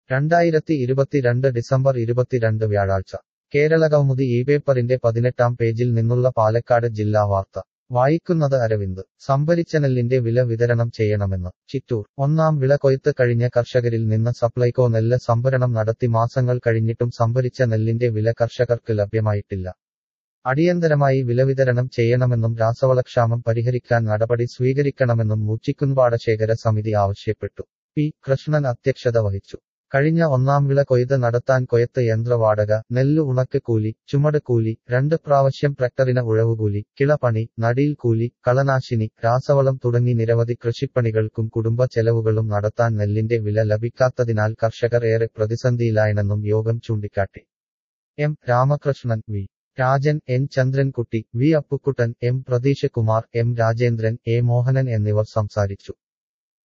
രണ്ടായിരത്തി ഇരുപത്തിരണ്ട് ഡിസംബർ ഇരുപത്തിരണ്ട് വ്യാഴാഴ്ച കേരള കൗമുദി ഈ പേപ്പറിന്റെ പതിനെട്ടാം പേജിൽ നിന്നുള്ള പാലക്കാട് ജില്ലാ വാർത്ത വായിക്കുന്നത് അരവിന്ദ് സംഭരിച്ച നെല്ലിന്റെ വില വിതരണം ചെയ്യണമെന്ന് ചിറ്റൂർ ഒന്നാം വിള കൊയ്ത്ത് കഴിഞ്ഞ കർഷകരിൽ നിന്ന് സപ്ലൈകോ നെല്ല് സംഭരണം നടത്തി മാസങ്ങൾ കഴിഞ്ഞിട്ടും സംഭരിച്ച നെല്ലിന്റെ വില കർഷകർക്ക് ലഭ്യമായിട്ടില്ല അടിയന്തരമായി വിലവിതരണം ചെയ്യണമെന്നും രാസവളക്ഷാമം പരിഹരിക്കാൻ നടപടി സ്വീകരിക്കണമെന്നും മൂച്ചിക്കുൻപാടശേഖര സമിതി ആവശ്യപ്പെട്ടു പി കൃഷ്ണൻ അധ്യക്ഷത വഹിച്ചു കഴിഞ്ഞ ഒന്നാം വിള കൊയ്ത് നടത്താൻ കൊയ്ത്ത് യന്ത്രവാടക നെല്ല് ഉണക്ക് കൂലി ചുമട് കൂലി രണ്ട് പ്രാവശ്യം ട്രക്ടറിന് ഉഴവുകൂലി കിളപണി നടീൽ കൂലി കളനാശിനി രാസവളം തുടങ്ങി നിരവധി കൃഷിപ്പണികൾക്കും കുടുംബ ചെലവുകളും നടത്താൻ നെല്ലിന്റെ വില ലഭിക്കാത്തതിനാൽ കർഷകർ ഏറെ പ്രതിസന്ധിയിലായെന്നും യോഗം ചൂണ്ടിക്കാട്ടി M Ramakrishnan V Rajan N Chandrankutty V Appukuttan M Pratheesh Kumar M Rajendran A Mohanan എന്നിവർ സംസാരിച്ചു